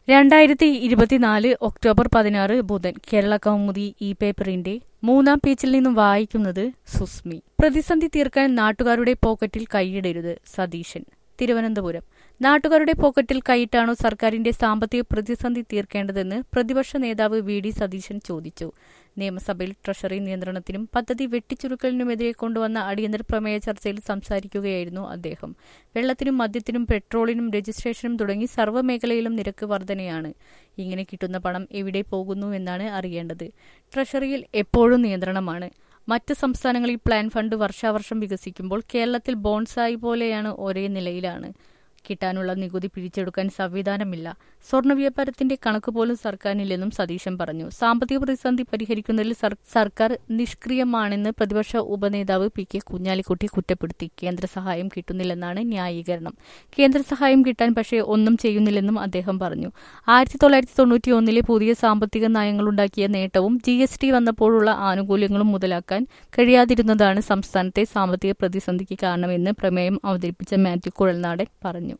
രണ്ടായിരത്തി ഇരുപത്തിനാല് ഒക്ടോബർ പതിനാറ് ബുധൻ കേരള കൗമുദി ഇ പേപ്പറിന്റെ മൂന്നാം പേജിൽ നിന്നും വായിക്കുന്നത് സുസ്മി പ്രതിസന്ധി തീർക്കാൻ നാട്ടുകാരുടെ പോക്കറ്റിൽ കൈയിടരുത് സതീശൻ തിരുവനന്തപുരം നാട്ടുകാരുടെ പോക്കറ്റിൽ കൈയിട്ടാണോ സർക്കാരിന്റെ സാമ്പത്തിക പ്രതിസന്ധി തീർക്കേണ്ടതെന്ന് പ്രതിപക്ഷ നേതാവ് വി ഡി സതീശൻ ചോദിച്ചു നിയമസഭയിൽ ട്രഷറി നിയന്ത്രണത്തിനും പദ്ധതി വെട്ടിച്ചുരുക്കലിനുമെതിരെ കൊണ്ടുവന്ന അടിയന്തര പ്രമേയ ചർച്ചയിൽ സംസാരിക്കുകയായിരുന്നു അദ്ദേഹം വെള്ളത്തിനും മദ്യത്തിനും പെട്രോളിനും രജിസ്ട്രേഷനും തുടങ്ങി സർവ്വമേഖലയിലും നിരക്ക് വർധനയാണ് ഇങ്ങനെ കിട്ടുന്ന പണം എവിടെ പോകുന്നു എന്നാണ് അറിയേണ്ടത് ട്രഷറിയിൽ എപ്പോഴും നിയന്ത്രണമാണ് മറ്റ് സംസ്ഥാനങ്ങളിൽ പ്ലാൻ ഫണ്ട് വർഷാവർഷം വികസിക്കുമ്പോൾ കേരളത്തിൽ ബോൺസായി പോലെയാണ് ഒരേ നിലയിലാണ് കിട്ടാനുള്ള നികുതി പിടിച്ചെടുക്കാൻ സംവിധാനമില്ല സ്വർണ്ണ വ്യാപാരത്തിന്റെ കണക്ക് പോലും സർക്കാരിനില്ലെന്നും സതീശൻ പറഞ്ഞു സാമ്പത്തിക പ്രതിസന്ധി പരിഹരിക്കുന്നതിൽ സർക്കാർ നിഷ്ക്രിയമാണെന്ന് പ്രതിപക്ഷ ഉപനേതാവ് പി കെ കുഞ്ഞാലിക്കുട്ടി കുറ്റപ്പെടുത്തി കേന്ദ്ര സഹായം കിട്ടുന്നില്ലെന്നാണ് ന്യായീകരണം കേന്ദ്ര സഹായം കിട്ടാൻ പക്ഷേ ഒന്നും ചെയ്യുന്നില്ലെന്നും അദ്ദേഹം പറഞ്ഞു ആയിരത്തി തൊള്ളായിരത്തി തൊണ്ണൂറ്റി ഒന്നിലെ പുതിയ സാമ്പത്തിക നയങ്ങളുണ്ടാക്കിയ നേട്ടവും ജി എസ് ടി വന്നപ്പോഴുള്ള ആനുകൂല്യങ്ങളും മുതലാക്കാൻ കഴിയാതിരുന്നതാണ് സംസ്ഥാനത്തെ സാമ്പത്തിക പ്രതിസന്ധിക്ക് കാരണമെന്ന് പ്രമേയം അവതരിപ്പിച്ച മാത്യു കുഴൽനാടൻ പറഞ്ഞു